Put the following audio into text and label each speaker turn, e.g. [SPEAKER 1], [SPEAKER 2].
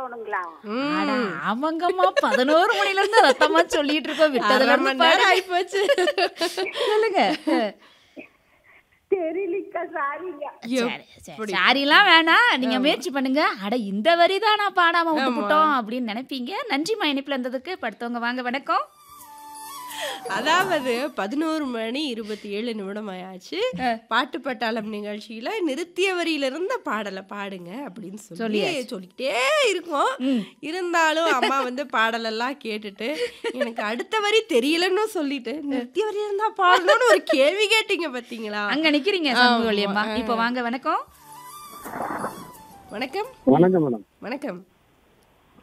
[SPEAKER 1] ஆகணுங்களா
[SPEAKER 2] அட,
[SPEAKER 3] ம்.
[SPEAKER 2] அவங்கம்மா பதினோரு மணில இருந்து ரத்தமா சொல்லிட்டு இருக்கோம் விட்டதுல
[SPEAKER 3] அரை
[SPEAKER 2] இருந்து
[SPEAKER 3] மணி நேரம்
[SPEAKER 2] பாருங்க.
[SPEAKER 3] ஆயிப்போச்சு
[SPEAKER 2] சொல்லுங்க
[SPEAKER 1] தெரியலிக்கா சாரிங்க
[SPEAKER 2] சரி, சரி. சாரிலாம் வேணாம் நீங்க முயற்சி பண்ணுங்க அட இந்த வரி தான் நான் பாடாம விட்டுப்புட்டோம் அப்படின்னு நினைப்பீங்க நன்றிமா இனிப்புல இருந்ததுக்கு படுத்தவங்க வாங்க வணக்கம்
[SPEAKER 3] அதாவது பதினோரு மணி இருபத்தி ஏழு நிமிடம் ஆயாச்சு பாட்டு பட்டாளம் நிகழ்ச்சியில நிறுத்திய வரியில இருந்த பாடலை பாடுங்க அப்படின்னு சொல்லி
[SPEAKER 2] சொல்லியாச்சு.
[SPEAKER 3] சொல்லிக்கிட்டே இருக்கோம்
[SPEAKER 2] ம்.
[SPEAKER 3] இருந்தாலும் அம்மா வந்து பாடலெல்லாம் கேட்டுட்டு எனக்கு அடுத்த வரி தெரியலன்னு சொல்லிட்டு நிறுத்திய வரி இருந்தா பாடணும்னு ஒரு கேள்வி கேட்டீங்க பாத்தீங்களா
[SPEAKER 2] அங்க நிக்கிறீங்க
[SPEAKER 3] ஆமா.
[SPEAKER 2] சம்புவலியம்மா இப்போ வாங்க வணக்கம்
[SPEAKER 3] வணக்கம்
[SPEAKER 4] வணக்கம் மேடம்
[SPEAKER 3] வணக்கம்